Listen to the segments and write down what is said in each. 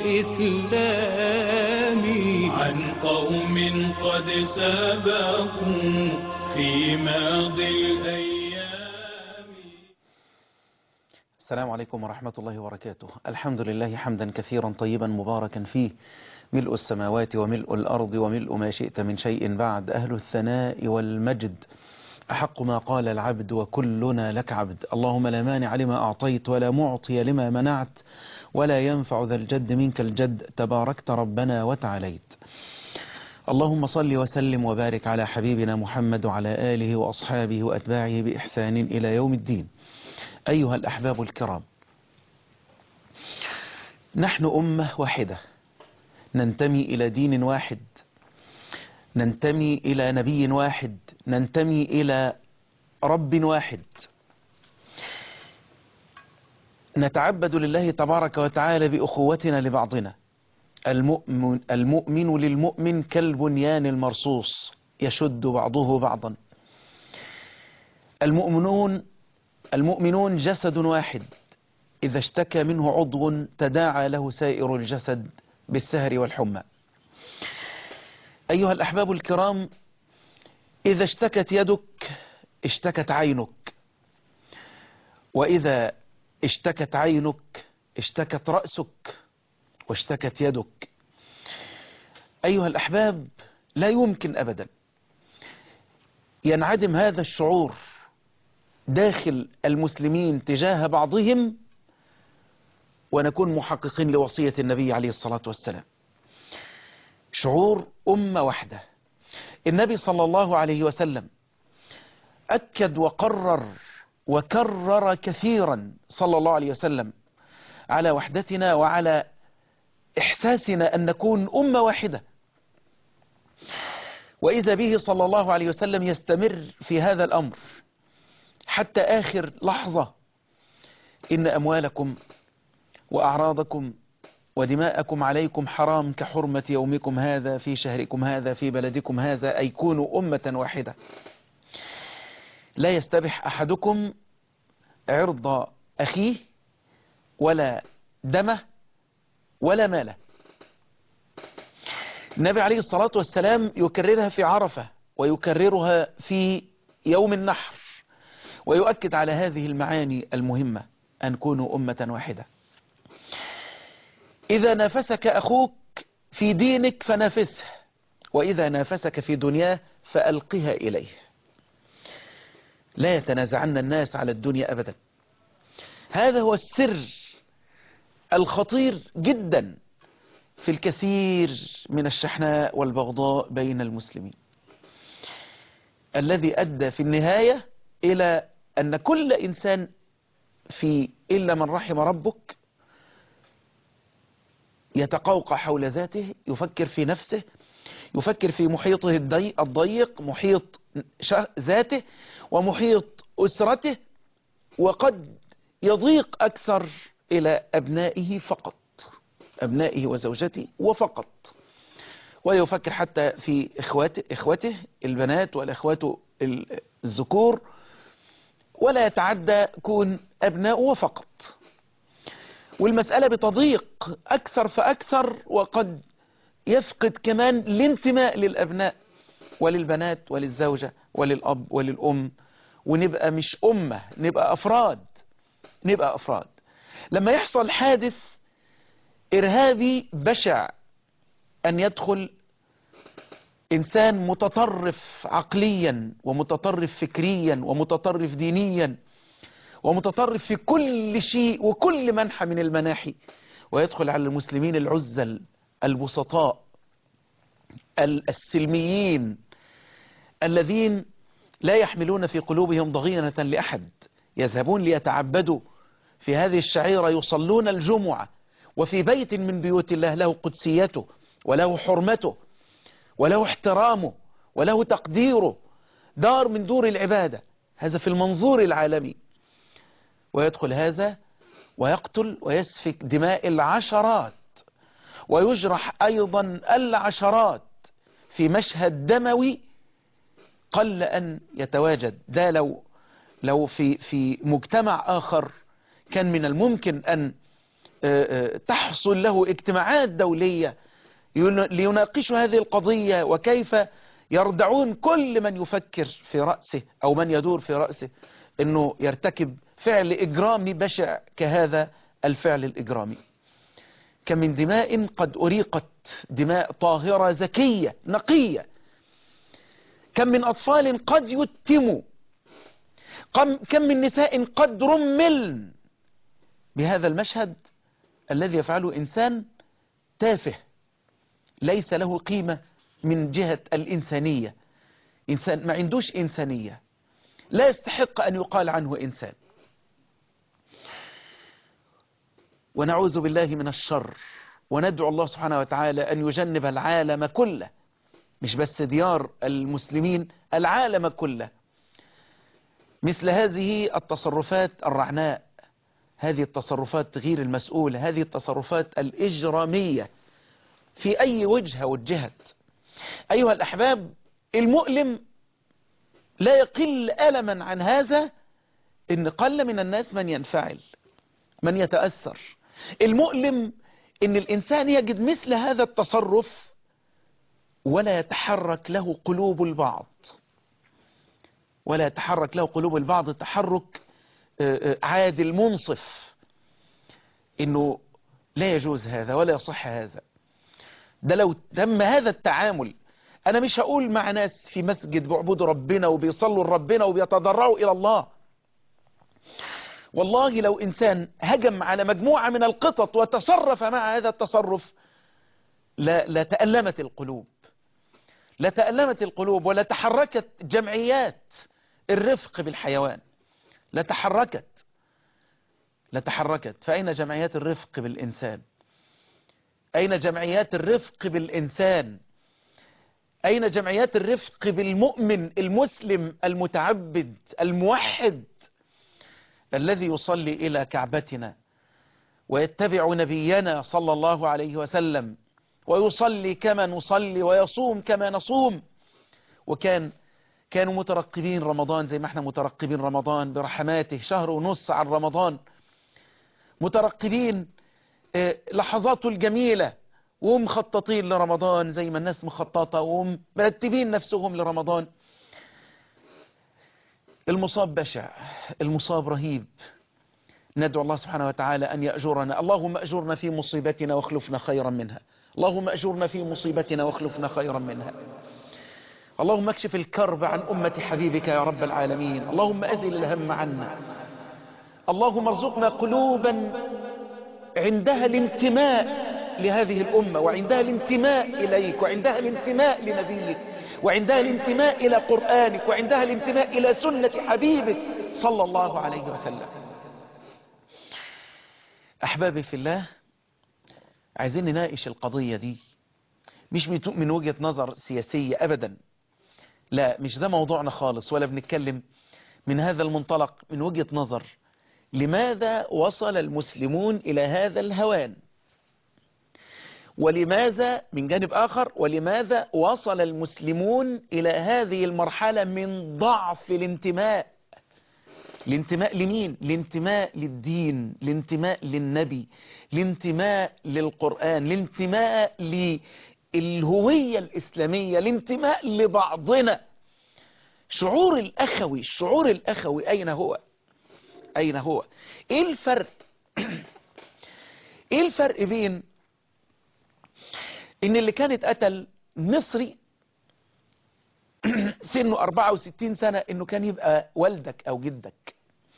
الإسلام عن قوم قد سبقوا في ماضي الأيام السلام عليكم ورحمة الله وبركاته الحمد لله حمدا كثيرا طيبا مباركا فيه ملء السماوات وملء الأرض وملء ما شئت من شيء بعد أهل الثناء والمجد أحق ما قال العبد وكلنا لك عبد اللهم لا مانع لما أعطيت ولا معطي لما منعت ولا ينفع ذا الجد منك الجد تباركت ربنا وتعاليت اللهم صل وسلم وبارك على حبيبنا محمد وعلى آله وأصحابه وأتباعه بإحسان إلى يوم الدين أيها الأحباب الكرام نحن أمة واحدة ننتمي إلى دين واحد ننتمي إلى نبي واحد ننتمي إلى رب واحد نتعبد لله تبارك وتعالى بأخوتنا لبعضنا المؤمن, المؤمن للمؤمن كالبنيان المرصوص يشد بعضه بعضا المؤمنون المؤمنون جسد واحد إذا اشتكى منه عضو تداعى له سائر الجسد بالسهر والحمى أيها الأحباب الكرام إذا اشتكت يدك اشتكت عينك وإذا اشتكت عينك اشتكت رأسك واشتكت يدك أيها الأحباب لا يمكن أبدا ينعدم هذا الشعور داخل المسلمين تجاه بعضهم ونكون محققين لوصية النبي عليه الصلاة والسلام شعور أمة واحدة النبي صلى الله عليه وسلم أكد وقرر وكرر كثيرا صلى الله عليه وسلم على وحدتنا وعلى إحساسنا أن نكون أمة واحدة وإذا به صلى الله عليه وسلم يستمر في هذا الأمر حتى آخر لحظة إن أموالكم وأعراضكم ودماءكم عليكم حرام كحرمة يومكم هذا في شهركم هذا في بلدكم هذا أي كونوا أمة واحدة لا يستبح أحدكم عرض أخيه ولا دمه ولا ماله النبي عليه الصلاة والسلام يكررها في عرفة ويكررها في يوم النحر ويؤكد على هذه المعاني المهمة أن كونوا أمة واحدة إذا نافسك أخوك في دينك فنافسه وإذا نافسك في دنياه فألقها إليه لا يتنازعن الناس على الدنيا أبدا هذا هو السر الخطير جدا في الكثير من الشحناء والبغضاء بين المسلمين الذي أدى في النهاية إلى أن كل إنسان في إلا من رحم ربك يتقوقع حول ذاته يفكر في نفسه يفكر في محيطه الضيق محيط ذاته ومحيط أسرته وقد يضيق أكثر إلى أبنائه فقط أبنائه وزوجته وفقط ويفكر حتى في إخواته, إخوته البنات والأخوات الذكور ولا يتعدى كون أبناؤه فقط والمسألة بتضيق أكثر فأكثر وقد يفقد كمان الانتماء للأبناء وللبنات وللزوجة وللأب وللأم ونبقى مش أمة نبقى أفراد نبقى أفراد لما يحصل حادث إرهابي بشع أن يدخل إنسان متطرف عقليا ومتطرف فكريا ومتطرف دينيا ومتطرف في كل شيء وكل منحى من المناحي ويدخل على المسلمين العزل البسطاء السلميين الذين لا يحملون في قلوبهم ضغينة لأحد يذهبون ليتعبدوا في هذه الشعيرة يصلون الجمعة وفي بيت من بيوت الله له قدسيته وله حرمته وله احترامه وله تقديره دار من دور العبادة هذا في المنظور العالمي ويدخل هذا ويقتل ويسفك دماء العشرات ويجرح أيضا العشرات في مشهد دموي قل أن يتواجد ده لو لو في في مجتمع آخر كان من الممكن أن تحصل له اجتماعات دولية ليناقشوا هذه القضية وكيف يردعون كل من يفكر في رأسه أو من يدور في رأسه أنه يرتكب فعل إجرامي بشع كهذا الفعل الإجرامي كم من دماء قد أريقت دماء طاهرة زكية نقية كم من أطفال قد يتموا كم من نساء قد رملن بهذا المشهد الذي يفعله إنسان تافه ليس له قيمة من جهة الإنسانية إنسان ما عندوش إنسانية لا يستحق أن يقال عنه إنسان ونعوذ بالله من الشر وندعو الله سبحانه وتعالى أن يجنب العالم كله مش بس ديار المسلمين العالم كله مثل هذه التصرفات الرعناء هذه التصرفات غير المسؤولة هذه التصرفات الإجرامية في أي وجهة وجهت أيها الأحباب المؤلم لا يقل ألما عن هذا إن قل من الناس من ينفعل من يتأثر المؤلم إن الإنسان يجد مثل هذا التصرف ولا يتحرك له قلوب البعض ولا يتحرك له قلوب البعض تحرك عادل منصف إنه لا يجوز هذا ولا يصح هذا ده لو تم هذا التعامل أنا مش هقول مع ناس في مسجد بيعبدوا ربنا وبيصلوا لربنا وبيتضرعوا إلى الله والله لو إنسان هجم على مجموعة من القطط وتصرف مع هذا التصرف لا لتألمت القلوب لتألمت القلوب ولتحركت جمعيات الرفق بالحيوان لتحركت لتحركت فأين جمعيات الرفق بالإنسان أين جمعيات الرفق بالإنسان أين جمعيات الرفق بالمؤمن المسلم المتعبد الموحد الذي يصلي إلى كعبتنا ويتبع نبينا صلى الله عليه وسلم ويصلي كما نصلي ويصوم كما نصوم وكان كانوا مترقبين رمضان زي ما احنا مترقبين رمضان برحماته شهر ونص عن رمضان مترقبين لحظاته الجميلة ومخططين لرمضان زي ما الناس مخططة ومرتبين نفسهم لرمضان المصاب بشع المصاب رهيب ندعو الله سبحانه وتعالى أن يأجرنا اللهم أجرنا في مصيبتنا واخلفنا خيرا منها اللهم أجرنا في مصيبتنا واخلفنا خيرا منها اللهم اكشف الكرب عن أمة حبيبك يا رب العالمين اللهم أزل الهم عنا اللهم ارزقنا قلوبا عندها الانتماء لهذه الأمة وعندها الانتماء إليك وعندها الانتماء لنبيك وعندها الانتماء إلى قرآنك وعندها الانتماء إلى سنة حبيبك صلى الله عليه وسلم أحبابي في الله عايزين نناقش القضية دي مش من وجهة نظر سياسية أبدا لا مش ده موضوعنا خالص ولا بنتكلم من هذا المنطلق من وجهة نظر لماذا وصل المسلمون إلى هذا الهوان ولماذا من جانب آخر ولماذا وصل المسلمون إلى هذه المرحلة من ضعف الانتماء الانتماء لمين الانتماء للدين الانتماء للنبي الانتماء للقرآن الانتماء للهوية الإسلامية الانتماء لبعضنا شعور الأخوي الشعور الأخوي أين هو أين هو إيه الفرق إيه الفرق بين إن اللي كان اتقتل مصري سنه 64 سنة إنه كان يبقى والدك أو جدك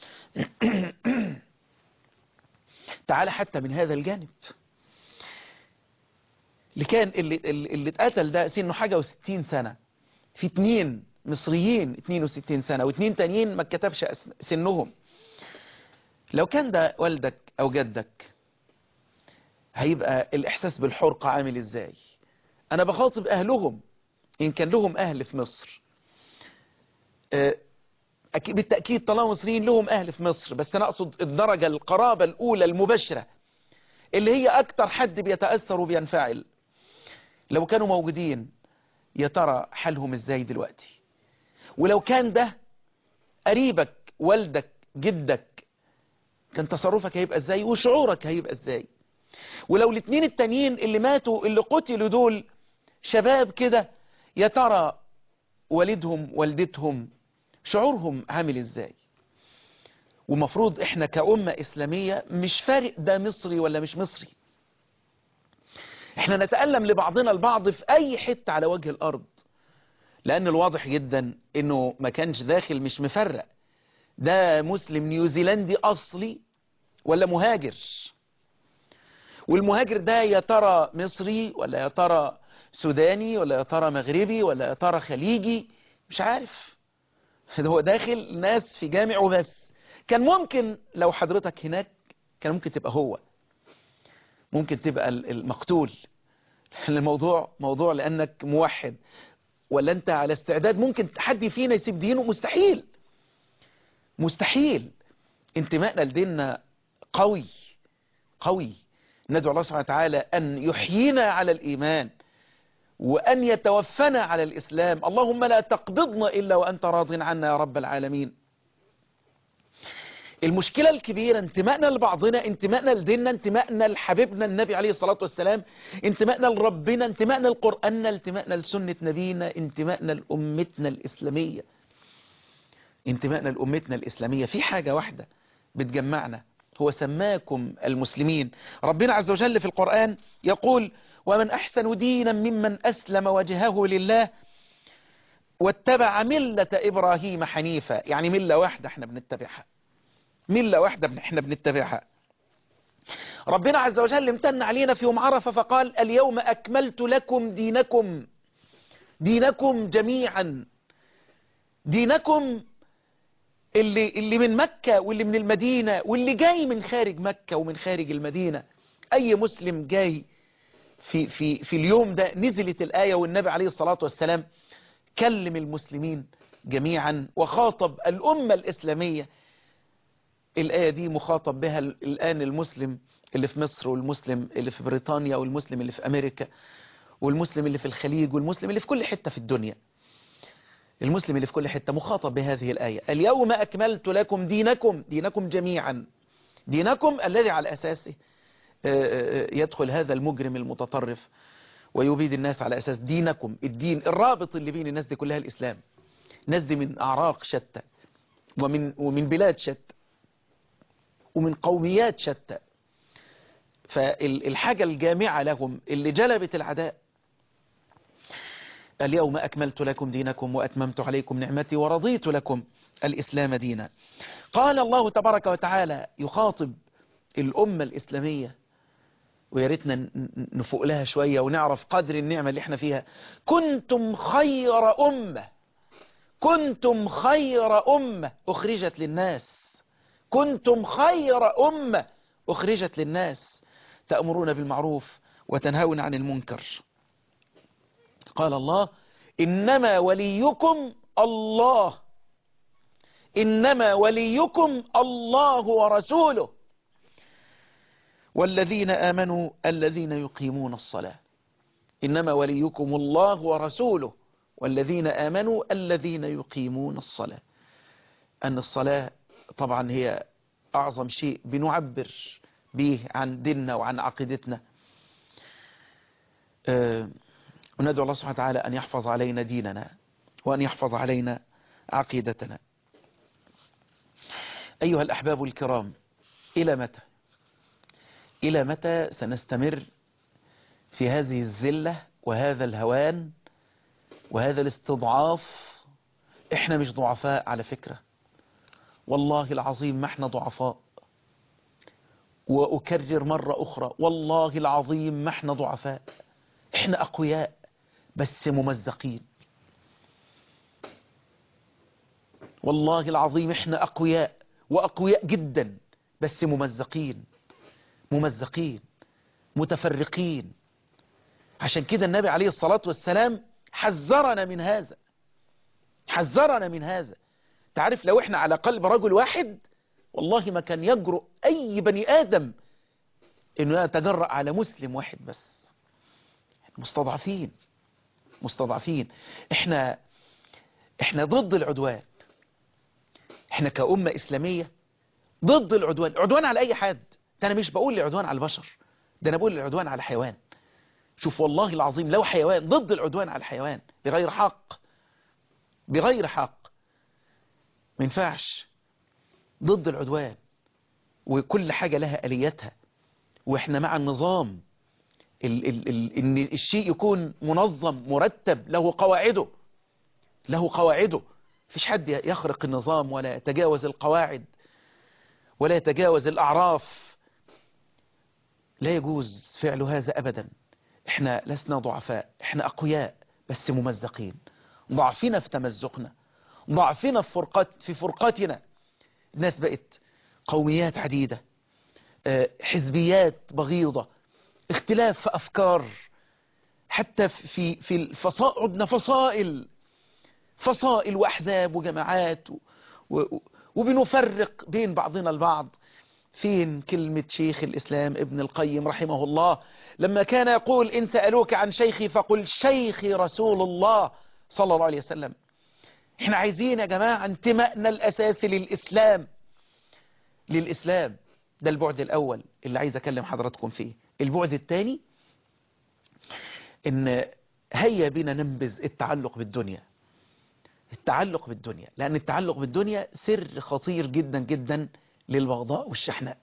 تعال حتى من هذا الجانب اللي كان اللي, اللي اتقتل ده سنه حاجة وستين سنة في اتنين مصريين 62 سنة واتنين تانيين ما اتكتبش سنهم لو كان ده والدك أو جدك هيبقى الإحساس بالحرقة عامل إزاي أنا بخاطب أهلهم إن كان لهم أهل في مصر بالتأكيد طالما مصريين لهم أهل في مصر بس أنا أقصد الدرجة القرابة الأولى المباشرة اللي هي أكتر حد بيتأثر وبينفعل لو كانوا موجودين يا ترى حالهم إزاي دلوقتي ولو كان ده قريبك والدك جدك كان تصرفك هيبقى إزاي وشعورك هيبقى إزاي ولو الاثنين التانيين اللي ماتوا اللي قتلوا دول شباب كده يا ترى والدهم والدتهم شعورهم عامل ازاي ومفروض احنا كأمة اسلامية مش فارق ده مصري ولا مش مصري احنا نتألم لبعضنا البعض في اي حتة على وجه الارض لان الواضح جدا انه ما كانش داخل مش مفرق ده مسلم نيوزيلندي اصلي ولا مهاجر والمهاجر ده يا ترى مصري ولا يا ترى سوداني ولا يا ترى مغربي ولا يا ترى خليجي مش عارف هو داخل ناس في جامع وبس كان ممكن لو حضرتك هناك كان ممكن تبقى هو ممكن تبقى المقتول الموضوع موضوع لأنك موحد ولا أنت على استعداد ممكن حد فينا يسيب دينه مستحيل مستحيل انتمائنا لديننا قوي قوي ندعو الله سبحانه وتعالى أن يحيينا على الإيمان وأن يتوفنا على الإسلام اللهم لا تقبضنا إلا وأنت راض عنا يا رب العالمين المشكلة الكبيرة انتمائنا لبعضنا انتمائنا لديننا انتمائنا لحبيبنا النبي عليه الصلاة والسلام انتمائنا لربنا انتمائنا لقرآننا انتمائنا لسنة نبينا انتمائنا لأمتنا الإسلامية انتمائنا لأمتنا الإسلامية في حاجة واحدة بتجمعنا هو سماكم المسلمين ربنا عز وجل في القرآن يقول ومن أحسن دينا ممن أسلم وجهه لله واتبع ملة إبراهيم حنيفا يعني ملة واحدة احنا بنتبعها ملة واحدة احنا بنتبعها ربنا عز وجل امتن علينا في يوم عرفة فقال اليوم أكملت لكم دينكم دينكم جميعا دينكم اللي, اللي من مكة واللي من المدينة واللي جاي من خارج مكة ومن خارج المدينة أي مسلم جاي في, في, في اليوم ده نزلت الآية والنبي عليه الصلاة والسلام كلم المسلمين جميعا وخاطب الأمة الإسلامية الآية دي مخاطب بها الآن المسلم اللي في مصر والمسلم اللي في بريطانيا والمسلم اللي في أمريكا والمسلم اللي في الخليج والمسلم اللي في كل حتة في الدنيا المسلم اللي في كل حتة مخاطب بهذه الآية اليوم أكملت لكم دينكم دينكم جميعا دينكم الذي على أساسه يدخل هذا المجرم المتطرف ويبيد الناس على أساس دينكم الدين الرابط اللي بين الناس دي كلها الإسلام الناس دي من أعراق شتى ومن, ومن بلاد شتى ومن قوميات شتى فالحاجة الجامعة لهم اللي جلبت العداء اليوم أكملت لكم دينكم وأتممت عليكم نعمتي ورضيت لكم الإسلام دينا قال الله تبارك وتعالى يخاطب الأمة الإسلامية ويا ريتنا نفوق لها شوية ونعرف قدر النعمة اللي احنا فيها كنتم خير أمة كنتم خير أمة أخرجت للناس كنتم خير أمة أخرجت للناس تأمرون بالمعروف وتنهون عن المنكر قال الله إنما وليكم الله إنما وليكم الله ورسوله والذين آمنوا الذين يقيمون الصلاة إنما وليكم الله ورسوله والذين آمنوا الذين يقيمون الصلاة أن الصلاة طبعا هي أعظم شيء بنعبر به عن ديننا وعن عقيدتنا أه وندعو الله سبحانه وتعالى أن يحفظ علينا ديننا وأن يحفظ علينا عقيدتنا أيها الأحباب الكرام إلى متى إلى متى سنستمر في هذه الذلة وهذا الهوان وهذا الاستضعاف احنا مش ضعفاء على فكرة والله العظيم ما احنا ضعفاء وأكرر مرة أخرى والله العظيم ما احنا ضعفاء احنا أقوياء بس ممزقين والله العظيم احنا أقوياء وأقوياء جدا بس ممزقين ممزقين متفرقين عشان كده النبي عليه الصلاة والسلام حذرنا من هذا حذرنا من هذا تعرف لو احنا على قلب رجل واحد والله ما كان يجرؤ أي بني آدم انه يتجرأ على مسلم واحد بس مستضعفين مستضعفين احنا احنا ضد العدوان احنا كأمة إسلامية ضد العدوان العدوان على أي حد انا مش بقول العدوان على البشر ده أنا بقول العدوان على حيوان شوف والله العظيم لو حيوان ضد العدوان على الحيوان بغير حق بغير حق ما ينفعش ضد العدوان وكل حاجة لها آلياتها واحنا مع النظام ال ال ال ان الشيء يكون منظم مرتب له قواعده له قواعده فيش حد يخرق النظام ولا يتجاوز القواعد ولا يتجاوز الأعراف لا يجوز فعل هذا أبدا احنا لسنا ضعفاء احنا أقوياء بس ممزقين ضعفنا في تمزقنا ضعفنا في فرقات في فرقاتنا الناس بقت قوميات عديدة حزبيات بغيضة اختلاف في أفكار حتى في في الفصائل عدنا فصائل فصائل وأحزاب وجماعات و و وبنفرق بين بعضنا البعض فين كلمة شيخ الإسلام ابن القيم رحمه الله لما كان يقول إن سألوك عن شيخي فقل شيخي رسول الله صلى الله عليه وسلم احنا عايزين يا جماعة انتمائنا الأساسي للإسلام للإسلام ده البعد الأول اللي عايز أكلم حضراتكم فيه البعد الثاني إن هيا بنا ننبذ التعلق بالدنيا التعلق بالدنيا لأن التعلق بالدنيا سر خطير جدا جدا للبغضاء والشحناء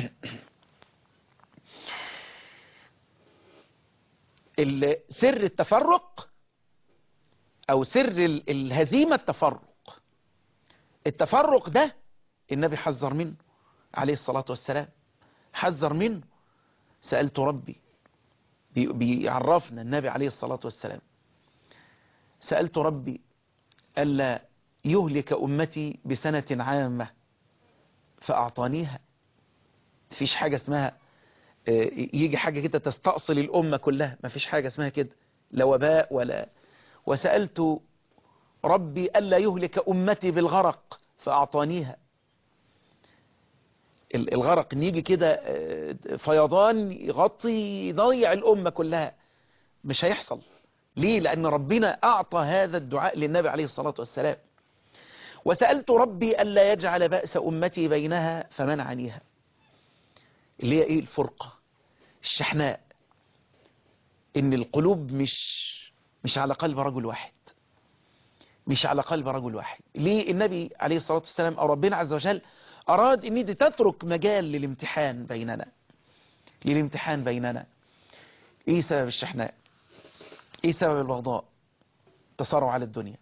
سر التفرق أو سر الهزيمة التفرق التفرق ده النبي حذر منه عليه الصلاة والسلام حذر منه سألت ربي بيعرفنا النبي عليه الصلاة والسلام سألت ربي ألا يهلك أمتي بسنة عامة فأعطانيها مفيش حاجة اسمها يجي حاجة كده تستأصل الأمة كلها مفيش حاجة اسمها كده لا وباء ولا وسألت ربي ألا يهلك أمتي بالغرق فأعطانيها الغرق ان يجي كده فيضان يغطي يضيع الأمة كلها مش هيحصل ليه لأن ربنا أعطى هذا الدعاء للنبي عليه الصلاة والسلام وسألت ربي ألا يجعل بأس أمتي بينها فمنعنيها اللي هي إيه الفرقة الشحناء إن القلوب مش مش على قلب رجل واحد مش على قلب رجل واحد ليه النبي عليه الصلاة والسلام أو ربنا عز وجل أراد أن دي تترك مجال للامتحان بيننا للامتحان بيننا إيه سبب الشحناء إيه سبب البغضاء تصارع على الدنيا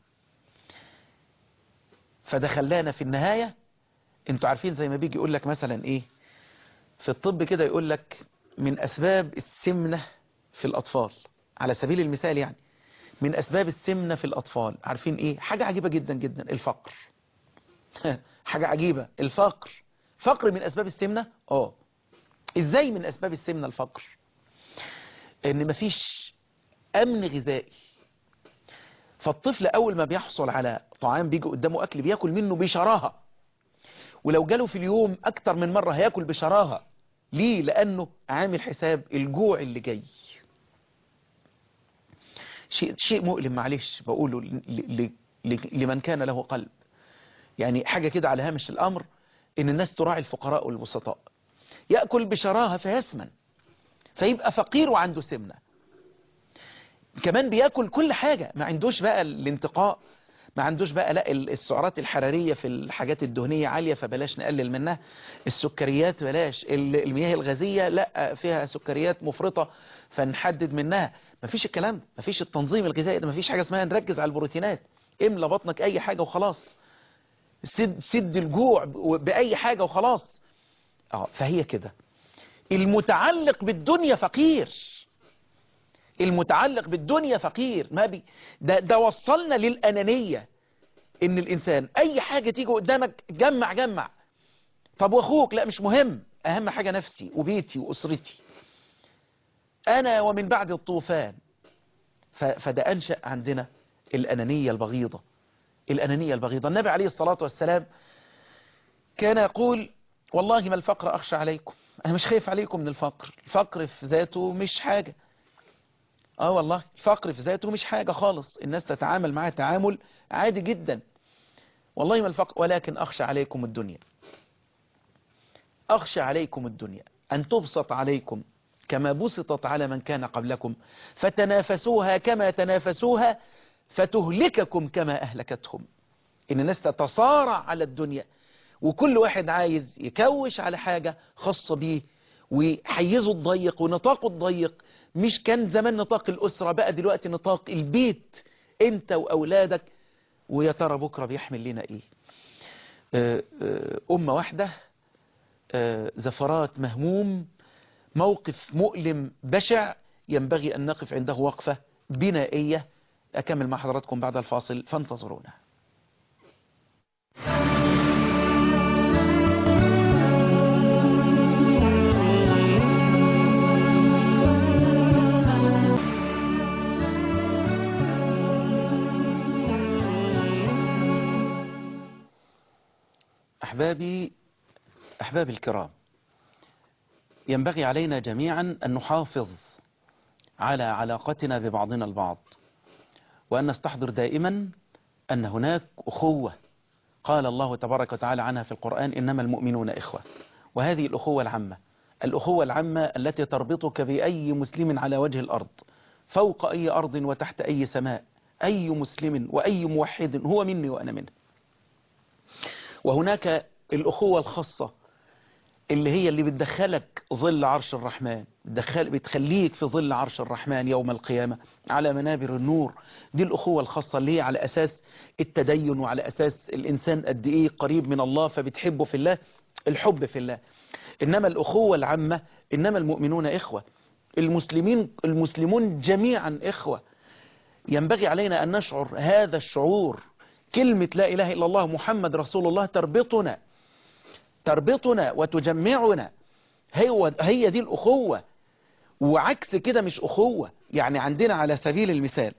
فده خلانا في النهاية انتوا عارفين زي ما بيجي يقول لك مثلا ايه في الطب كده يقول لك من اسباب السمنة في الاطفال على سبيل المثال يعني من اسباب السمنة في الاطفال عارفين ايه حاجة عجيبة جدا جدا الفقر حاجة عجيبة الفقر فقر من اسباب السمنة اه ازاي من اسباب السمنة الفقر ان مفيش امن غذائي فالطفل اول ما بيحصل على طعام بيجي قدامه اكل بياكل منه بشراهة ولو جاله في اليوم اكتر من مرة هياكل بشراهة ليه لانه عامل حساب الجوع اللي جاي شيء شيء مؤلم معلش بقوله ل- ل- ل- لمن كان له قلب يعني حاجة كده على هامش الامر ان الناس تراعي الفقراء والبسطاء يأكل بشراهة فيسمن فيبقى فقير وعنده سمنة كمان بياكل كل حاجة ما عندوش بقى الانتقاء ما عندوش بقى لا ال- السعرات الحرارية في الحاجات الدهنية عالية فبلاش نقلل منها السكريات بلاش ال- المياه الغازية لا فيها سكريات مفرطة فنحدد منها مفيش الكلام ده مفيش التنظيم الغذائي ده مفيش حاجة اسمها نركز على البروتينات املى بطنك اي حاجة وخلاص سد, سد الجوع ب- بأي حاجة وخلاص اه فهي كده المتعلق بالدنيا فقير المتعلق بالدنيا فقير ما بي ده, ده وصلنا للأنانية ان الانسان اي حاجة تيجي قدامك جمع جمع طب واخوك لا مش مهم اهم حاجة نفسي وبيتي واسرتي انا ومن بعد الطوفان ف- فده انشأ عندنا الانانية البغيضة الانانية البغيضة النبي عليه الصلاة والسلام كان يقول والله ما الفقر اخشى عليكم انا مش خايف عليكم من الفقر الفقر في ذاته مش حاجة اه والله الفقر في ذاته مش حاجة خالص الناس تتعامل معاه تعامل عادي جدا والله ما الفقر ولكن أخشى عليكم الدنيا أخشى عليكم الدنيا أن تبسط عليكم كما بسطت على من كان قبلكم فتنافسوها كما تنافسوها فتهلككم كما أهلكتهم إن الناس تتصارع على الدنيا وكل واحد عايز يكوش على حاجة خاصة بيه وحيزه الضيق ونطاقه الضيق مش كان زمان نطاق الأسرة بقى دلوقتي نطاق البيت انت وأولادك ويا ترى بكرة بيحمل لنا ايه آه، آه، أمة واحدة آه، زفرات مهموم موقف مؤلم بشع ينبغي أن نقف عنده وقفة بنائية أكمل مع حضراتكم بعد الفاصل فانتظرونا أحبابي أحبابي الكرام ينبغي علينا جميعا أن نحافظ على علاقتنا ببعضنا البعض وأن نستحضر دائما أن هناك أخوة قال الله تبارك وتعالى عنها في القرآن إنما المؤمنون إخوة وهذه الأخوة العامة الأخوة العامة التي تربطك بأي مسلم على وجه الأرض فوق أي أرض وتحت أي سماء أي مسلم وأي موحد هو مني وأنا منه وهناك الأخوة الخاصة اللي هي اللي بتدخلك ظل عرش الرحمن بتدخل بتخليك في ظل عرش الرحمن يوم القيامة على منابر النور دي الأخوة الخاصة اللي هي على أساس التدين وعلى أساس الإنسان قد إيه قريب من الله فبتحبه في الله الحب في الله إنما الأخوة العامة إنما المؤمنون إخوة المسلمين المسلمون جميعا إخوة ينبغي علينا أن نشعر هذا الشعور كلمة لا إله إلا الله محمد رسول الله تربطنا تربطنا وتجمعنا هي, هي دي الأخوة وعكس كده مش أخوة يعني عندنا على سبيل المثال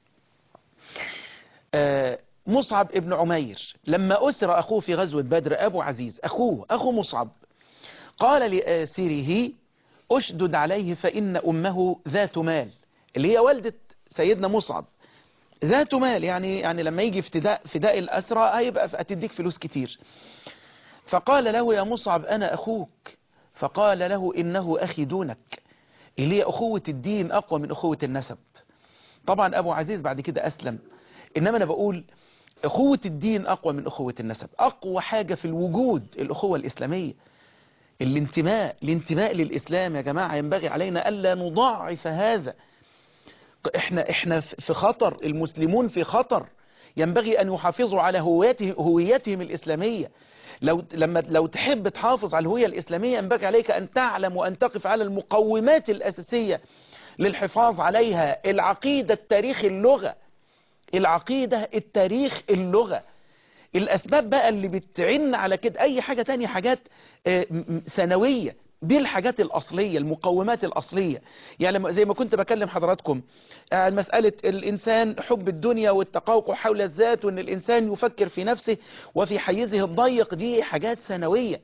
آه، مصعب ابن عمير لما أسر أخوه في غزوة بدر أبو عزيز أخوه أخو مصعب قال لآسره أشدد عليه فإن أمه ذات مال اللي هي والدة سيدنا مصعب ذات مال يعني يعني لما يجي افتداء فداء الأسرى هيبقى هتديك فلوس كتير فقال له يا مصعب أنا أخوك فقال له إنه أخي دونك اللي هي أخوة الدين أقوى من أخوة النسب طبعا أبو عزيز بعد كده أسلم إنما أنا بقول أخوة الدين أقوى من أخوة النسب أقوى حاجة في الوجود الأخوة الإسلامية الانتماء الانتماء للإسلام يا جماعة ينبغي علينا ألا نضاعف هذا احنا احنا في خطر المسلمون في خطر ينبغي أن يحافظوا على هويته هويتهم الإسلامية لو لما لو تحب تحافظ على الهوية الإسلامية ينبغي عليك أن تعلم وأن تقف على المقومات الأساسية للحفاظ عليها العقيدة التاريخ اللغة العقيدة التاريخ اللغة الأسباب بقى اللي بتعن على كده أي حاجة تانية حاجات آه، م- م- ثانوية دي الحاجات الأصلية المقومات الأصلية يعني لما- زي ما كنت بكلم حضراتكم عن مسألة الإنسان حب الدنيا والتقوقع حول الذات وأن الإنسان يفكر في نفسه وفي حيزه الضيق دي حاجات ثانوية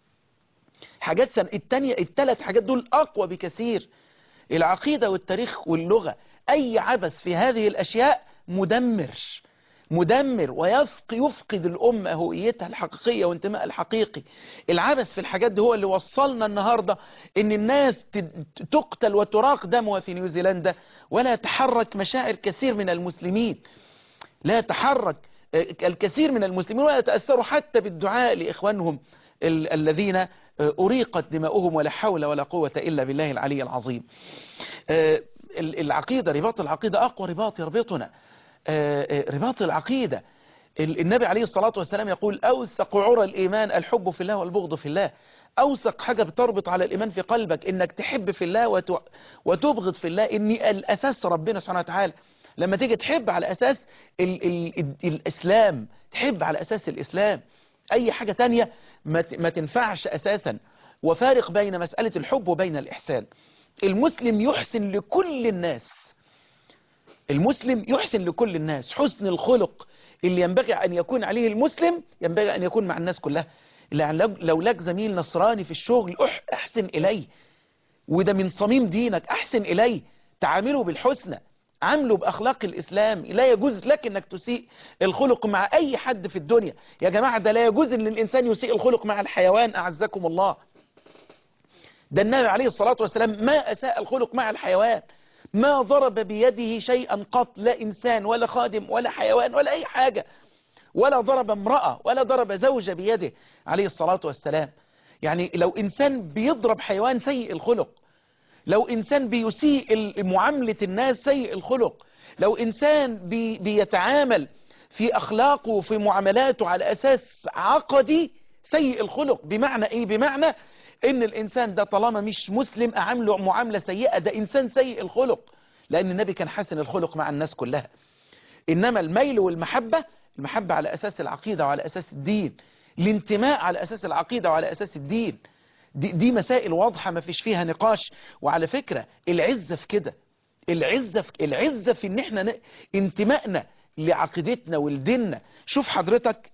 حاجات سن... التانية التلات حاجات دول أقوى بكثير العقيدة والتاريخ واللغة أي عبث في هذه الأشياء مدمر مدمر ويفق يفقد الأمة هويتها الحقيقية وانتماء الحقيقي العبث في الحاجات دي هو اللي وصلنا النهاردة ان الناس ت- تقتل وتراق دمها في نيوزيلندا ولا تحرك مشاعر كثير من المسلمين لا يتحرك آه، الكثير من المسلمين ولا يتأثروا حتى بالدعاء لإخوانهم ال- الذين آه، أريقت دماؤهم ولا حول ولا قوة إلا بالله العلي العظيم آه، ال- العقيدة رباط العقيدة أقوى رباط يربطنا آه، آه، رباط العقيدة ال- النبي عليه الصلاة والسلام يقول أوثق عرى الإيمان الحب في الله والبغض في الله أوثق حاجة بتربط على الإيمان في قلبك إنك تحب في الله وت- وتبغض في الله إن الأساس ربنا سبحانه وتعالى لما تيجي تحب على أساس ال ال ال الإسلام تحب على أساس الإسلام أي حاجة تانية ما ت- ما تنفعش أساسا وفارق بين مسألة الحب وبين الإحسان المسلم يحسن لكل الناس المسلم يحسن لكل الناس حسن الخلق اللي ينبغي أن يكون عليه المسلم ينبغي أن يكون مع الناس كلها يعني لو- لو لك زميل نصراني في الشغل أح- أحسن إليه وده من صميم دينك أحسن إليه تعامله بالحسنى عامله بأخلاق الإسلام لا يجوز لك أنك تسيء الخلق مع أي حد في الدنيا يا جماعة ده لا يجوز أن الإنسان يسيء الخلق مع الحيوان أعزكم الله ده النبي عليه الصلاة والسلام ما أساء الخلق مع الحيوان ما ضرب بيده شيئا قط لا إنسان ولا خادم ولا حيوان ولا أي حاجة ولا ضرب امرأة ولا ضرب زوجة بيده عليه الصلاة والسلام يعني لو إنسان بيضرب حيوان سيء الخلق لو إنسان بيسيء معاملة الناس سيء الخلق لو إنسان بي بيتعامل في أخلاقه وفي معاملاته على أساس عقدي سيء الخلق بمعنى إيه بمعنى إن الإنسان ده طالما مش مسلم أعامله معاملة سيئة ده إنسان سيء الخلق لأن النبي كان حسن الخلق مع الناس كلها إنما الميل والمحبة المحبة على أساس العقيدة وعلى أساس الدين الانتماء على أساس العقيدة وعلى أساس الدين دي, دي مسائل واضحة ما فيش فيها نقاش وعلى فكرة العزة في كده العزة في, العزة في ان احنا ن... انتمائنا لعقيدتنا ولديننا شوف حضرتك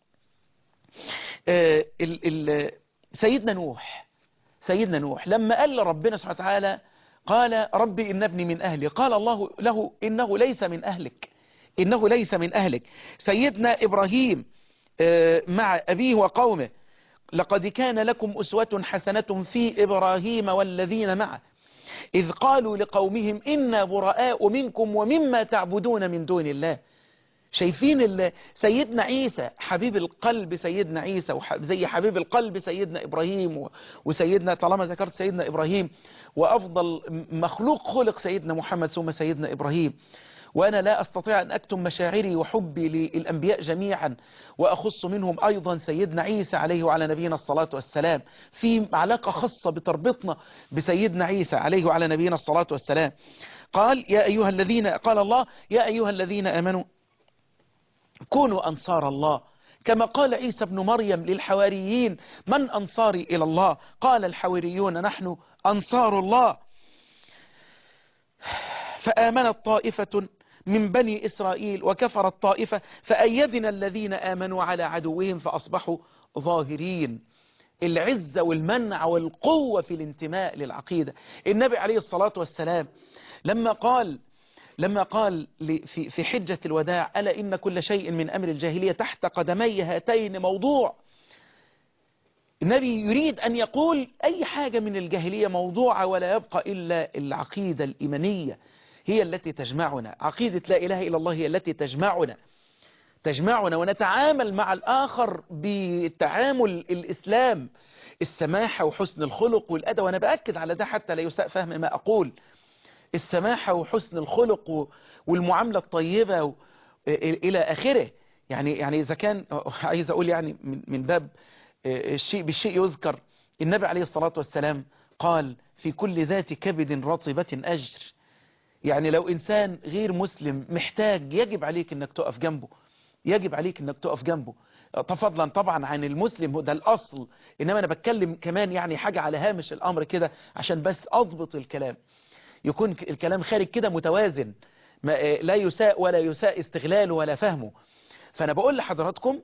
آه ال ال سيدنا نوح سيدنا نوح لما قال لربنا سبحانه وتعالى قال ربي إن ابني من أهلي قال الله له إنه ليس من أهلك إنه ليس من أهلك سيدنا إبراهيم آه مع أبيه وقومه لقد كان لكم أسوة حسنة في إبراهيم والذين معه إذ قالوا لقومهم إنا براء منكم ومما تعبدون من دون الله شايفين سيدنا عيسى حبيب القلب سيدنا عيسى زي حبيب القلب سيدنا إبراهيم وسيدنا طالما ذكرت سيدنا إبراهيم وأفضل مخلوق خلق سيدنا محمد ثم سيدنا إبراهيم وأنا لا أستطيع أن أكتم مشاعري وحبي للأنبياء جميعا وأخص منهم أيضا سيدنا عيسى عليه وعلى نبينا الصلاة والسلام في علاقة خاصة بتربطنا بسيدنا عيسى عليه وعلى نبينا الصلاة والسلام قال يا أيها الذين قال الله يا أيها الذين آمنوا كونوا أنصار الله كما قال عيسى بن مريم للحواريين من أنصاري إلى الله قال الحواريون نحن أنصار الله فآمنت طائفة من بني إسرائيل وكفرت طائفة فأيدنا الذين آمنوا على عدوهم فأصبحوا ظاهرين العزة والمنع والقوة في الانتماء للعقيدة النبي عليه الصلاة والسلام لما قال لما قال في في حجة الوداع ألا إن كل شيء من أمر الجاهلية تحت قدمي هاتين موضوع النبي يريد أن يقول أي حاجة من الجاهلية موضوعة ولا يبقى إلا العقيدة الإيمانية هي التي تجمعنا عقيدة لا إله إلا الله هي التي تجمعنا تجمعنا ونتعامل مع الآخر بتعامل الإسلام السماحة وحسن الخلق والأدب وأنا بأكد على ده حتى لا يساء فهم ما أقول السماحة وحسن الخلق والمعاملة الطيبة إلى آخره يعني يعني إذا كان عايز أقول يعني من باب الشيء بالشيء يذكر النبي عليه الصلاة والسلام قال في كل ذات كبد رطبة أجر يعني لو إنسان غير مسلم محتاج يجب عليك أنك تقف جنبه يجب عليك أنك تقف جنبه فضلا طبعا عن المسلم ده الأصل إنما أنا بتكلم كمان يعني حاجة على هامش الأمر كده عشان بس أضبط الكلام يكون الكلام خارج كده متوازن لا يساء ولا يساء استغلاله ولا فهمه فأنا بقول لحضراتكم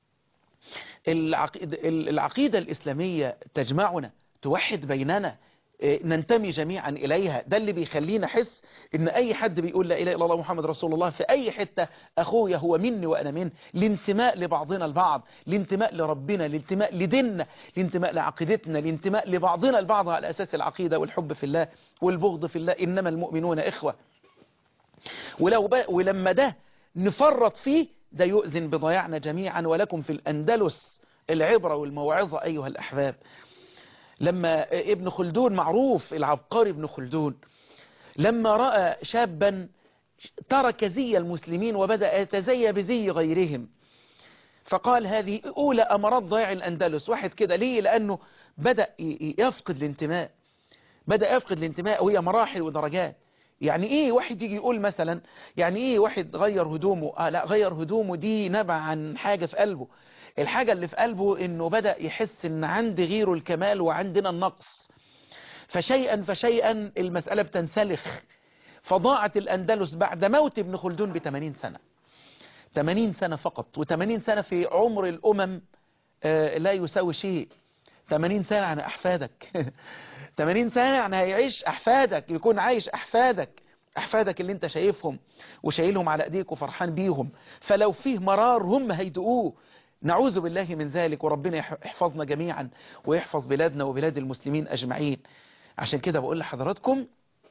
العقيدة, العقيدة الإسلامية تجمعنا توحد بيننا ننتمي جميعا إليها ده اللي بيخلينا حس إن أي حد بيقول لا إله إلا الله محمد رسول الله في أي حتة أخويا هو مني وأنا منه الانتماء لبعضنا البعض الانتماء لربنا الانتماء لديننا الانتماء لعقيدتنا الانتماء لبعضنا البعض على أساس العقيدة والحب في الله والبغض في الله إنما المؤمنون إخوة ولو ولما ده نفرط فيه ده يؤذن بضياعنا جميعا ولكم في الأندلس العبرة والموعظة أيها الأحباب لما ابن خلدون معروف العبقري ابن خلدون لما رأى شابا ترك زي المسلمين وبدأ يتزي بزي غيرهم فقال هذه أولى أمراض ضياع الأندلس واحد كده ليه لأنه بدأ يفقد الانتماء بدأ يفقد الانتماء وهي مراحل ودرجات يعني ايه واحد يجي يقول مثلا يعني ايه واحد غير هدومه آه لا غير هدومه دي نبع عن حاجة في قلبه الحاجة اللي في قلبه انه بدأ يحس ان عند غيره الكمال وعندنا النقص فشيئا فشيئا المسألة بتنسلخ فضاعت الأندلس بعد موت ابن خلدون ب 80 سنة 80 سنة فقط و80 سنة في عمر الأمم آه لا يساوي شيء 80 سنة عن أحفادك 80 سنة يعني هيعيش أحفادك يكون عايش أحفادك أحفادك اللي انت شايفهم وشايلهم على ايديك وفرحان بيهم فلو فيه مرار هم هيدقوه نعوذ بالله من ذلك وربنا يحفظنا جميعا ويحفظ بلادنا وبلاد المسلمين أجمعين عشان كده بقول لحضراتكم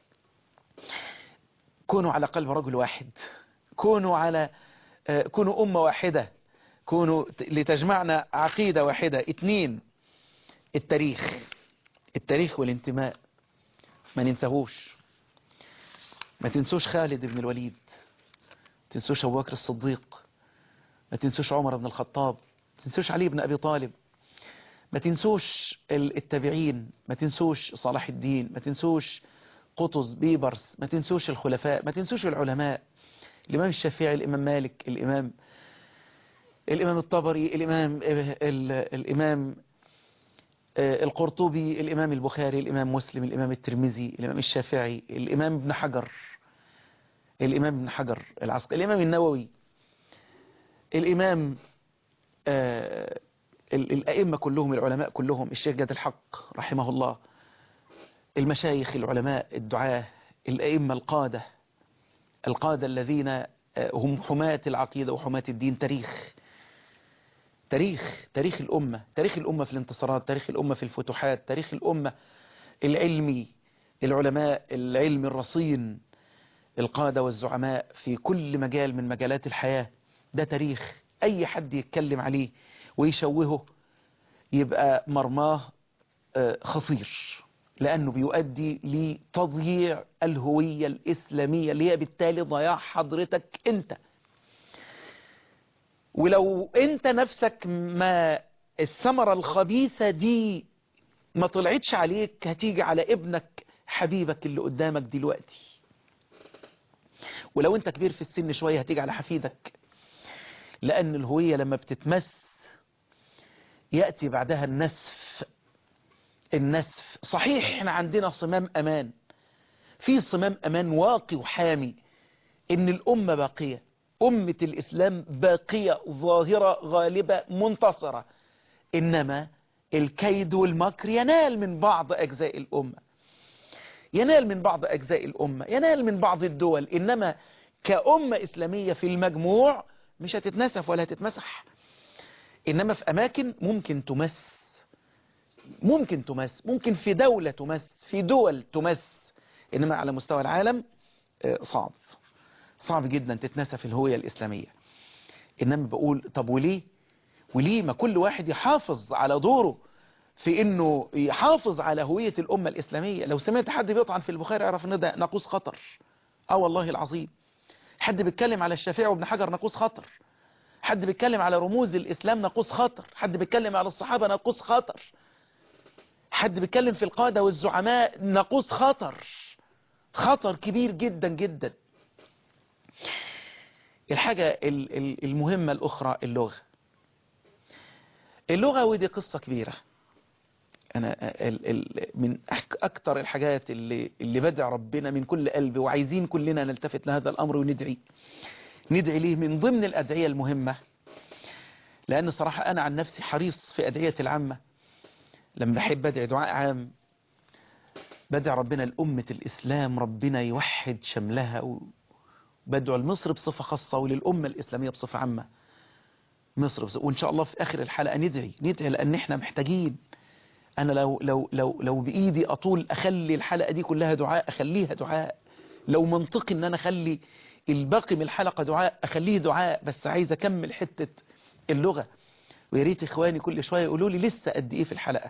كونوا على قلب رجل واحد كونوا على كونوا أمة واحدة كونوا لتجمعنا عقيدة واحدة اتنين التاريخ التاريخ والانتماء ما ننساهوش ما تنسوش خالد بن الوليد ما تنسوش أبو بكر الصديق ما تنسوش عمر بن الخطاب ما تنسوش علي بن أبي طالب ما تنسوش التابعين ما تنسوش صلاح الدين ما تنسوش قطز بيبرس ما تنسوش الخلفاء ما تنسوش العلماء الإمام الشافعي الإمام مالك الإمام الإمام الطبري الإمام الإمام القرطبي الإمام البخاري الإمام مسلم الإمام الترمذي الإمام الشافعي الإمام ابن حجر الإمام ابن حجر العسقري الإمام النووي الإمام آه الأئمة كلهم العلماء كلهم الشيخ جاد الحق رحمه الله المشايخ العلماء الدعاة الأئمة القادة القادة الذين هم حماة العقيدة وحماة الدين تاريخ تاريخ تاريخ الأمة تاريخ الأمة في الانتصارات تاريخ الأمة في الفتوحات تاريخ الأمة العلمي العلماء العلم الرصين القادة والزعماء في كل مجال من مجالات الحياة ده تاريخ أي حد يتكلم عليه ويشوهه يبقى مرماه خطير لأنه بيؤدي لتضييع الهوية الإسلامية اللي هي بالتالي ضياع حضرتك أنت ولو أنت نفسك ما الثمرة الخبيثة دي ما طلعتش عليك هتيجي على ابنك حبيبك اللي قدامك دلوقتي ولو انت كبير في السن شوية هتيجي على حفيدك لأن الهوية لما بتتمس يأتي بعدها النسف النسف صحيح احنا عندنا صمام أمان في صمام أمان واقي وحامي إن الأمة باقية أمة الإسلام باقية ظاهرة غالبة منتصرة إنما الكيد والمكر ينال من بعض أجزاء الأمة ينال من بعض أجزاء الأمة ينال من بعض الدول إنما كأمة إسلامية في المجموع مش هتتنسف ولا هتتمسح إنما في أماكن ممكن تمس ممكن تمس ممكن في دولة تمس في دول تمس إنما على مستوى العالم صعب صعب جدا تتنسف الهوية الإسلامية إنما بقول طب وليه وليه ما كل واحد يحافظ على دوره في انه يحافظ على هوية الامة الاسلامية لو سمعت حد بيطعن في البخاري اعرف ان ده ناقوس خطر اه والله العظيم حد بيتكلم على الشافعي وابن حجر ناقوس خطر حد بيتكلم على رموز الاسلام ناقوس خطر حد بيتكلم على الصحابة ناقوس خطر حد بيتكلم في القادة والزعماء ناقوس خطر خطر كبير جدا جدا الحاجة المهمة الأخرى اللغة اللغة ودي قصة كبيرة أنا ال ال من أكتر الحاجات اللي, اللي بدع ربنا من كل قلبي وعايزين كلنا نلتفت لهذا الأمر وندعي ندعي ليه من ضمن الأدعية المهمة لأن صراحة أنا عن نفسي حريص في أدعية العامة لما بحب أدعي دعاء عام بدع ربنا لأمة الإسلام ربنا يوحد شملها وبدعو لمصر بصفة خاصة وللأمة الإسلامية بصفة عامة مصر بصفة وإن شاء الله في آخر الحلقة ندعي ندعي لأن إحنا محتاجين أنا لو, لو, لو, لو بإيدي أطول أخلي الحلقة دي كلها دعاء أخليها دعاء لو منطقي أن أنا أخلي الباقي من الحلقة دعاء أخليه دعاء بس عايز أكمل حتة اللغة وياريت إخواني كل شوية يقولوا لي لسه قد إيه في الحلقة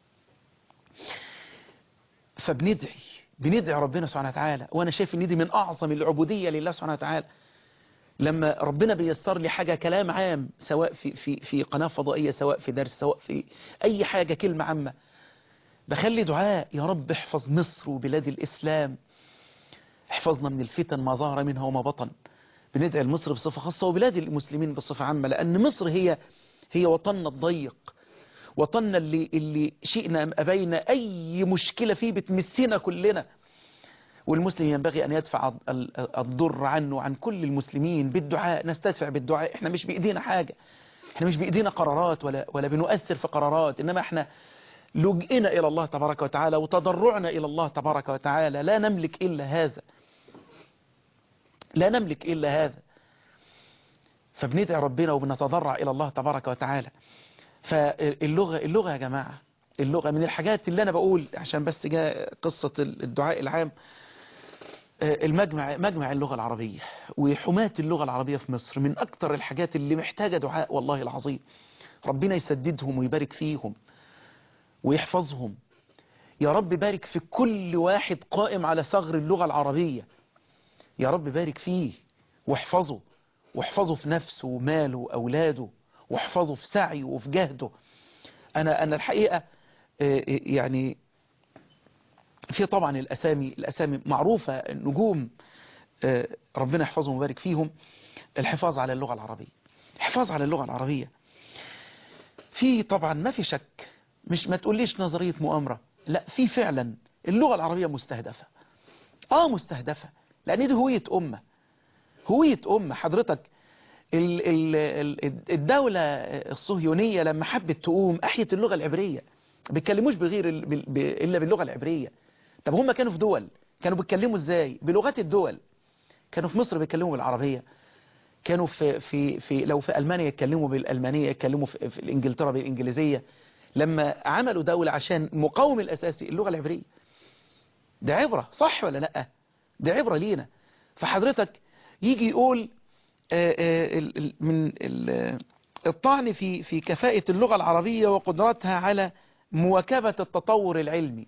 فبندعي بندعي ربنا سبحانه وتعالى وأنا شايف إن دي من أعظم العبودية لله سبحانه وتعالى لما ربنا بيسر لي حاجة كلام عام سواء في, في, في قناة فضائية سواء في درس سواء في أي حاجة كلمة عامة بخلي دعاء يا رب احفظ مصر وبلاد الإسلام احفظنا من الفتن ما ظهر منها وما بطن بندعي لمصر بصفة خاصة وبلاد المسلمين بصفة عامة لأن مصر هي هي وطننا الضيق وطننا اللي, اللي شئنا أم أبينا أي مشكلة فيه بتمسنا كلنا والمسلم ينبغي أن يدفع الضر عنه وعن كل المسلمين بالدعاء نستدفع بالدعاء احنا مش بإيدينا حاجة احنا مش بإيدينا قرارات ولا, ولا بنؤثر في قرارات إنما احنا لجئنا إلى الله تبارك وتعالى وتضرعنا إلى الله تبارك وتعالى لا نملك إلا هذا لا نملك إلا هذا فبندعي ربنا وبنتضرع إلى الله تبارك وتعالى فاللغة اللغة يا جماعة اللغة من الحاجات اللي أنا بقول عشان بس جاء قصة الدعاء العام المجمع مجمع اللغة العربية وحماة اللغة العربية في مصر من أكتر الحاجات اللي محتاجة دعاء والله العظيم ربنا يسددهم ويبارك فيهم ويحفظهم يا رب بارك في كل واحد قائم على ثغر اللغة العربية يا رب بارك فيه واحفظه واحفظه في نفسه وماله وأولاده واحفظه في سعيه وفي جهده أنا, أنا الحقيقة يعني في طبعا الأسامي الأسامي معروفة النجوم ربنا يحفظهم ويبارك فيهم الحفاظ على اللغة العربية الحفاظ على اللغة العربية في طبعا ما في شك مش ما تقوليش نظرية مؤامرة لا في فعلا اللغة العربية مستهدفة اه مستهدفة لأن دي هوية أمة هوية أمة حضرتك الدولة الصهيونية لما حبت تقوم أحيت اللغة العبرية بيتكلموش بغير إلا باللغة العبرية طب هم كانوا في دول كانوا بيتكلموا ازاي بلغات الدول كانوا في مصر بيتكلموا بالعربية كانوا في في في لو في ألمانيا يتكلموا بالألمانية يتكلموا في, في إنجلترا بالإنجليزية لما عملوا دولة عشان مقاوم الأساسي اللغة العبرية ده عبرة صح ولا لا ده عبرة لينا فحضرتك يجي يقول من الطعن في في كفاءة اللغة العربية وقدرتها على مواكبة التطور العلمي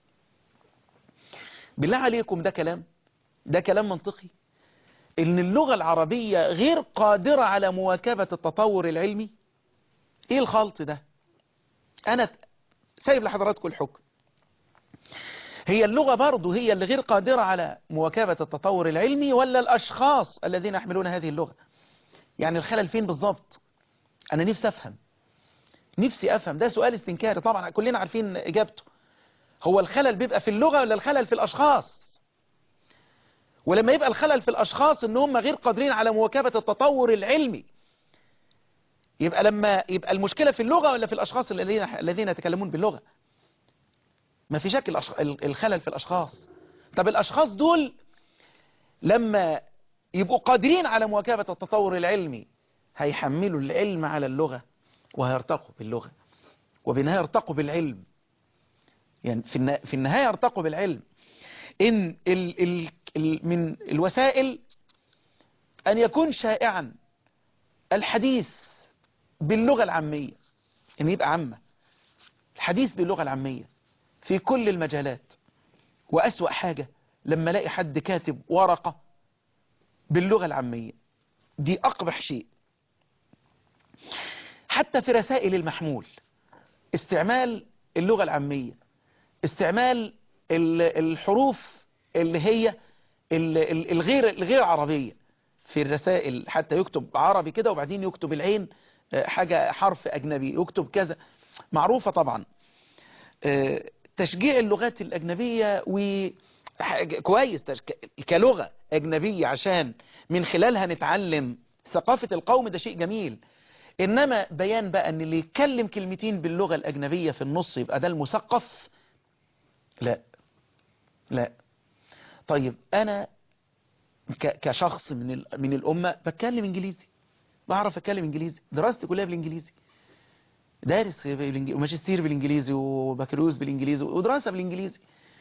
بالله عليكم ده كلام ده كلام منطقي ان اللغة العربية غير قادرة على مواكبة التطور العلمي ايه الخلط ده انا سايب لحضراتكم الحكم هي اللغة برضو هي اللي غير قادرة على مواكبة التطور العلمي ولا الاشخاص الذين يحملون هذه اللغة يعني الخلل فين بالظبط انا نفسي افهم نفسي افهم ده سؤال استنكاري طبعا كلنا عارفين اجابته هو الخلل بيبقى في اللغة ولا الخلل في الاشخاص ولما يبقى الخلل في الاشخاص ان هم غير قادرين على مواكبة التطور العلمي يبقى لما يبقى المشكلة في اللغة ولا في الاشخاص الذين الذين يتكلمون باللغة ما في شك الخلل في الاشخاص طب الاشخاص دول لما يبقوا قادرين على مواكبة التطور العلمي هيحملوا العلم على اللغة وهيرتقوا باللغة وبالنهاية يرتقوا بالعلم يعني في النهاية يرتقوا بالعلم إن ال ال ال من الوسائل أن يكون شائعا الحديث باللغة العامية أن يبقى عامة الحديث باللغة العامية في كل المجالات وأسوأ حاجة لما الاقي حد كاتب ورقة باللغة العامية دي أقبح شيء حتى في رسائل المحمول استعمال اللغة العامية استعمال الحروف اللي هي الغير الغير عربية في الرسائل حتى يكتب عربي كده وبعدين يكتب العين حاجة حرف أجنبي يكتب كذا معروفة طبعا تشجيع اللغات الأجنبية و كويس كلغة أجنبية عشان من خلالها نتعلم ثقافة القوم ده شيء جميل إنما بيان بقى أن اللي يتكلم كلمتين باللغة الأجنبية في النص يبقى ده المثقف لا لا طيب أنا كشخص من من الأمة بتكلم إنجليزي بعرف أتكلم إنجليزي دراستي كلها بالإنجليزي دارس ماجستير بالإنجليزي وبكالوريوس بالإنجليزي ودراسة بالإنجليزي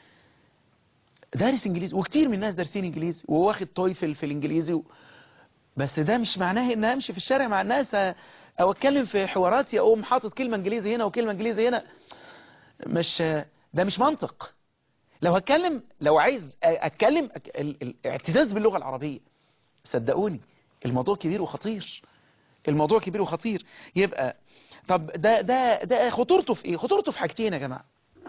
دارس إنجليزي وكتير من الناس دارسين إنجليزي وواخد تويفل في الإنجليزي و... بس ده مش معناه ان امشي في الشارع مع الناس او اتكلم في حواراتي اقوم حاطط كلمة انجليزي هنا وكلمة انجليزي هنا مش ده مش منطق لو هتكلم لو عايز اتكلم الاعتزاز باللغة العربية صدقوني الموضوع كبير وخطير الموضوع كبير وخطير يبقى طب ده ده ده خطورته في ايه خطورته في حاجتين يا جماعة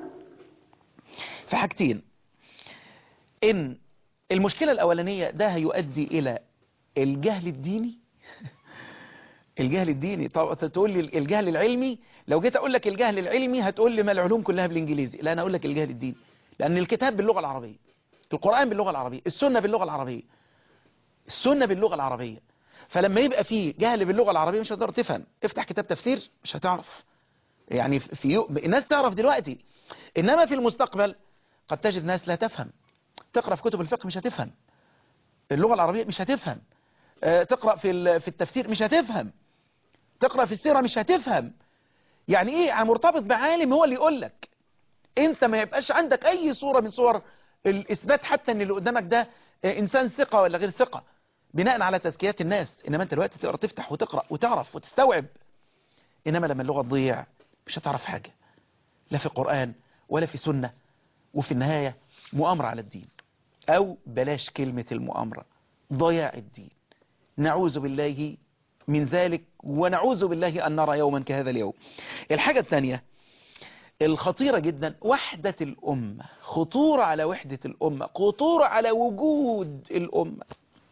في حاجتين ان المشكلة الاولانية ده هيؤدي الى الجهل الديني الجهل الديني طب تقول لي الجهل العلمي لو جيت اقول لك الجهل العلمي هتقول لي ما العلوم كلها بالانجليزي لا انا اقول لك الجهل الديني لان الكتاب باللغة العربية القرآن باللغة العربية السنة باللغة العربية السنة باللغة العربية فلما يبقى في جهل باللغة العربية مش هتقدر تفهم افتح كتاب تفسير مش هتعرف يعني في يو... الناس تعرف دلوقتي انما في المستقبل قد تجد ناس لا تفهم تقرأ في كتب الفقه مش هتفهم اللغة العربية مش هتفهم آه، تقرأ في ال- في التفسير مش هتفهم تقرأ في السيرة مش هتفهم يعني ايه يعني مرتبط بعالم هو اللي يقول لك انت ما يبقاش عندك اي صورة من صور الاثبات حتى ان اللي قدامك ده آه، انسان ثقة ولا غير ثقة بناء على تزكيات الناس انما انت دلوقتي تقرا تفتح وتقرا وتعرف وتستوعب انما لما اللغه تضيع مش هتعرف حاجه لا في قران ولا في سنه وفي النهايه مؤامره على الدين او بلاش كلمه المؤامره ضياع الدين نعوذ بالله من ذلك ونعوذ بالله ان نرى يوما كهذا اليوم الحاجه الثانيه الخطيرة جدا وحدة الأمة خطورة على وحدة الأمة خطورة على وجود الأمة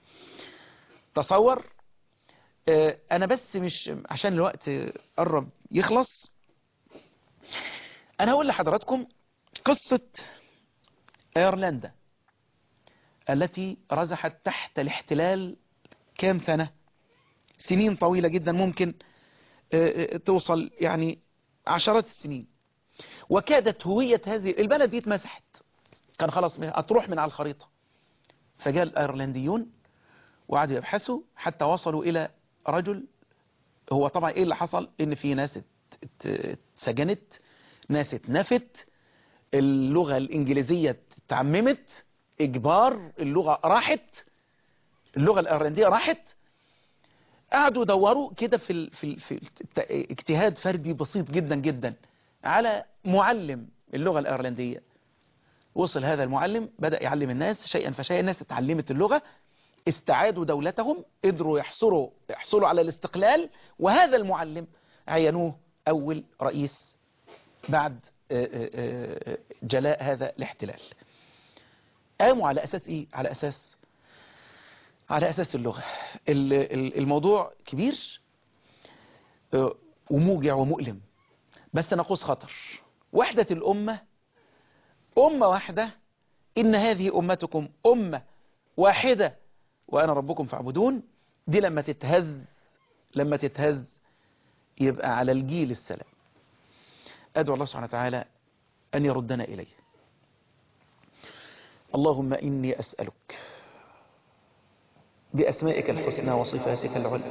تصور آه، أنا بس مش عشان الوقت قرب يخلص أنا هقول لحضراتكم قصة أيرلندا التي رزحت تحت الاحتلال كام سنة سنين طويلة جدا ممكن آه، آه، توصل يعني عشرات السنين وكادت هوية هذه البلد دي اتمسحت كان خلاص من- هتروح من على الخريطة فجاء الأيرلنديون وقعدوا يبحثوا حتى وصلوا إلى رجل هو طبعا إيه اللي حصل إن في ناس ات- ات- اتسجنت ناس اتنفت اللغة الإنجليزية اتعممت إجبار اللغة راحت اللغة الأيرلندية راحت قعدوا يدوروا كده في ال... في, ال... في الت- اجتهاد فردي بسيط جدا جدا على معلم اللغة الأيرلندية وصل هذا المعلم بدأ يعلم الناس شيئا فشيئا الناس اتعلمت اللغة استعادوا دولتهم قدروا يحصلوا يحصلوا على الاستقلال وهذا المعلم عينوه أول رئيس بعد آه، آه، آه، جلاء هذا الاحتلال قاموا على أساس إيه؟ على أساس على أساس اللغة ال- ال- الموضوع كبير آه، وموجع ومؤلم بس نقص خطر وحدة الأمة أمة واحدة إن هذه أمتكم أمة واحدة وأنا ربكم فاعبدون دي لما تتهز لما تتهز يبقى على الجيل السلام أدعو الله سبحانه وتعالى أن يردنا إليه اللهم إني أسألك بأسمائك الحسنى وصفاتك العلى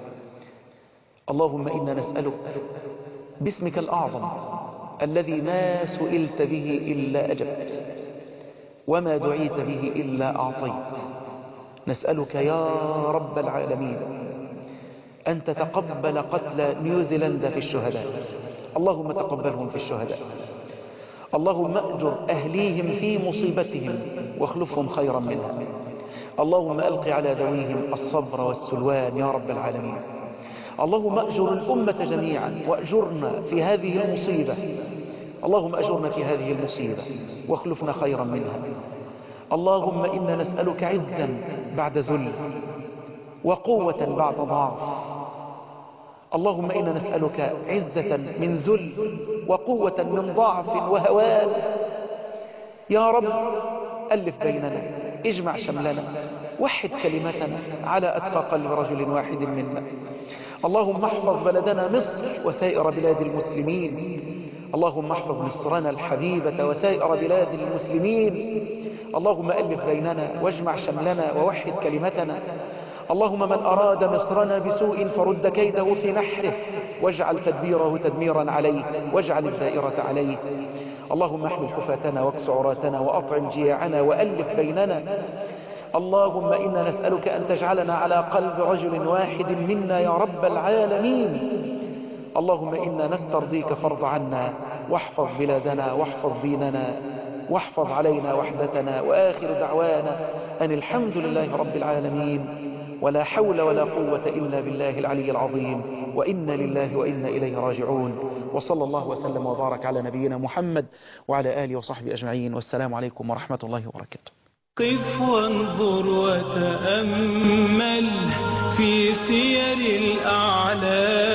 اللهم إنا نسألك باسمك الأعظم الذي ما سئلت به إلا أجبت وما دعيت به إلا أعطيت نسألك يا رب العالمين أن تتقبل قتل نيوزيلندا في الشهداء اللهم تقبلهم في الشهداء اللهم أجر أهليهم في مصيبتهم واخلفهم خيرا منها اللهم ألق على ذويهم الصبر والسلوان يا رب العالمين اللهم أجر الأمة جميعا وأجرنا في هذه المصيبة اللهم أجرنا في هذه المصيبة واخلفنا خيرا منها اللهم إنا نسألك عزا بعد ذل وقوة بعد ضعف اللهم إنا نسألك عزة من ذل وقوة من ضعف وهوان يا رب ألف بيننا اجمع شملنا وحد كلمتنا على أتقى قلب رجل واحد منا اللهم احفظ بلدنا مصر وسائر بلاد المسلمين اللهم احفظ مصرنا الحبيبة وسائر بلاد المسلمين اللهم ألف بيننا واجمع شملنا ووحد كلمتنا اللهم من أراد مصرنا بسوء فرد كيده في نحره واجعل تدبيره تدميرا عليه واجعل الدائرة عليه اللهم احمل حفاتنا واكس عراتنا وأطعم جياعنا وألف بيننا اللهم إنا نسألك أن تجعلنا على قلب رجل واحد منا يا رب العالمين اللهم إنا نسترضيك فرض عنا واحفظ بلادنا واحفظ ديننا واحفظ علينا وحدتنا وآخر دعوانا أن الحمد لله رب العالمين ولا حول ولا قوة إلا بالله العلي العظيم وإنا لله وإنا إليه راجعون وصلى الله وسلم وبارك على نبينا محمد وعلى آله وصحبه أجمعين والسلام عليكم ورحمة الله وبركاته قف وانظر وتأمل في سير الأعلام